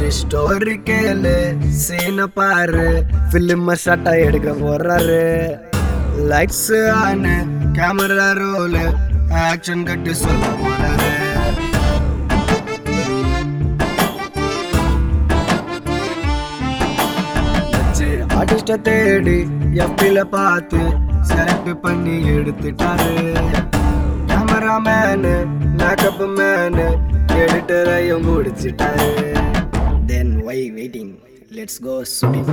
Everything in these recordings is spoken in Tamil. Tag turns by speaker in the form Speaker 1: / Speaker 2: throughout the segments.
Speaker 1: ஸ்டோரி கேளு சீன பாரு பிலிம் ஷாட்டா எடுக்க போறாரு lights on camera roll action கட்டி சொல்ல போறாரு ஆர்டிஸ்ட தேடி எப்பில பார்த்து செலக்ட் பண்ணி எடுத்துட்டாரு கேமராமேனு மேக்கப் மேனு எடிட்டரையும் முடிச்சிட்டாரு then why waiting let's go shooting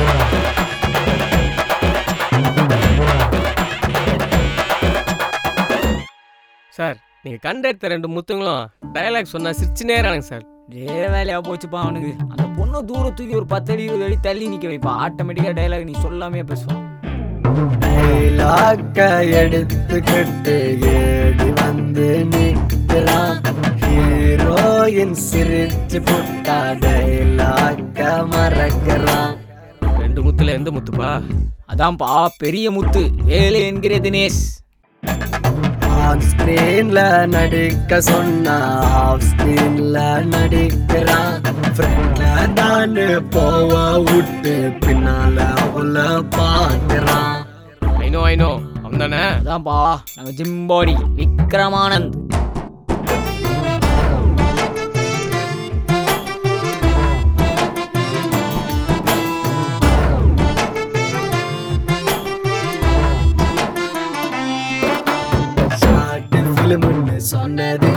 Speaker 2: sir நீங்கள் கண்டெடுத்த ரெண்டு முத்துங்களும் டயலாக் சொன்னா சிரிச்சுனே இருக்கானுங்க சார்
Speaker 3: இதே வேலையா போச்சுப்பா அவனுக்கு அந்த பொண்ணை தூர தூக்கி ஒரு பத்து அடி இருபது அடி தள்ளி நிக்க வைப்பா ஆட்டோமேட்டிக்கா டைலாக் நீ சொல்லாமே பேசுவான்
Speaker 1: டைலாக்க எடுத்துக்கிட்டு ஏடி வந்து நிற்கிறான் ஹீரோயின் சிரிச்சு புட்டா டைலாக்க மறக்கிறான்
Speaker 2: ரெண்டு முத்துல எந்த முத்துப்பா
Speaker 3: அதான்ப்பா பெரிய முத்து ஏழு என்கிற தினேஷ்
Speaker 1: ஆன் ஸ்கிரீன்ல நடிக்க சொன்னா ஆஃப் ஸ்கிரீன்ல நடிக்கிறான் ஃப்ரெண்ட்ல நானு போவ விட்டு பின்னால அவள பாக்குறான்
Speaker 2: ஐனோ ஐனோ அவன் தானே
Speaker 3: அதான்ப்பா நம்ம ஜிம்பாடி விக்ரமானந்த்
Speaker 1: ஷார்ட் ஃபிலிம்னு சொன்னது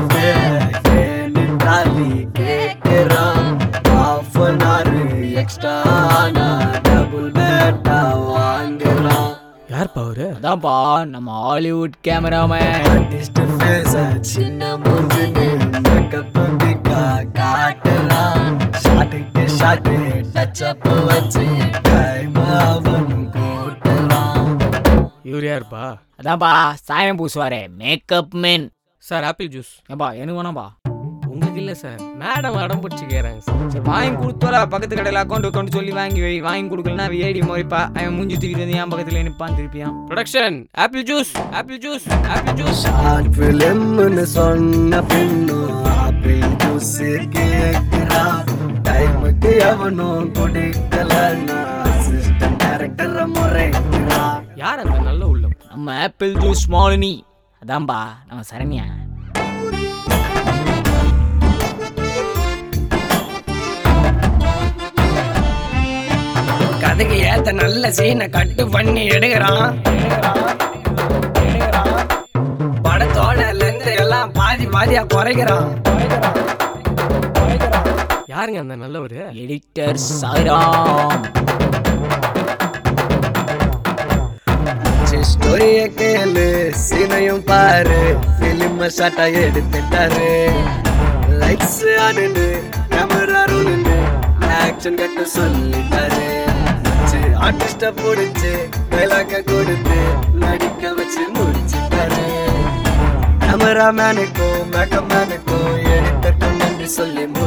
Speaker 1: டாலி கேட்கிறான் half an hour extra double batta வாங்குறான்
Speaker 2: யார்ப்பா அவரு
Speaker 3: அதான்ப்பா நம்ம ஹாலிவுட் கேமராமேன்
Speaker 1: ஆர்டிஸ்ட் ஃபேஸ சின்ன மூஞ்சின்னு மேக்கப் பிக்கா காட்டுறான் ஷாட்டுக்கு ஷாட்டு டச் அப் வச்சு டைம் அவன் கூட்டுறான்
Speaker 2: இவர் யாருப்பா
Speaker 3: அதான்ப்பா சாயம் பூசுவாரே makeup man
Speaker 2: sir apple juice
Speaker 3: ஏப்பா எனக்கு வேணாம்பா
Speaker 2: உங்களுக்கு இல்லை சார் மேடம் அடம் பிடிச்சி கேட்குறாங்க சார்
Speaker 3: சரி வாங்கி கொடுத்தோல பக்கத்து கடையில் அக்கௌண்ட் அக்கௌண்ட் சொல்லி வாங்கி வை வாங்கி கொடுக்கலனா அவ ஏடி மோரிப்பா அவன் மூஞ்சி தூக்கிட்டு வந்து என் பக்கத்தில் நிற்பான் திருப்பியான்
Speaker 2: production apple juice apple juice apple juice
Speaker 1: short ஃபிலிம்னு சொன்ன பின்னும் ஆப்பிள் ஜூஸ் கேட்கிறா டைமுக்கு எவனும் கொடுக்கலன்னா அசிஸ்டன்ட் டைரக்டர் முறைக்கிறா
Speaker 2: யார் அந்த நல்ல உள்ளம்
Speaker 3: நம்ம ஆப்பிள் ஜூஸ் மாலினி அதான்பா நம்ம சரண்யா
Speaker 1: கதைக்கு ஏத்த நல்ல சீனை கட்டு பண்ணி எடுக்கிறான் படத்தோட லென்த் எல்லாம் பாதி பாதியா குறைக்கிறான்
Speaker 2: யாருங்க அந்த நல்லவர்
Speaker 3: எடிட்டர் சாய்ராம்
Speaker 1: ஸ்டோரிய கேளு சீனையும் பாரு பிலிம் ஷாட்டா எடுத்துட்டாரு லைட்ஸ் ஆனு கேமரா ரோலுன்னு ஆக்ஷன் கட்ட சொல்லிட்டாரு ஆர்டிஸ்ட பிடிச்சு டைலாக்க கொடுத்து நடிக்க வச்சு முடிச்சிட்டாரு கேமராமேனுக்கும் மேக்கப் மேனுக்கும் எடிட்டருக்கும் நன்றி சொல்லி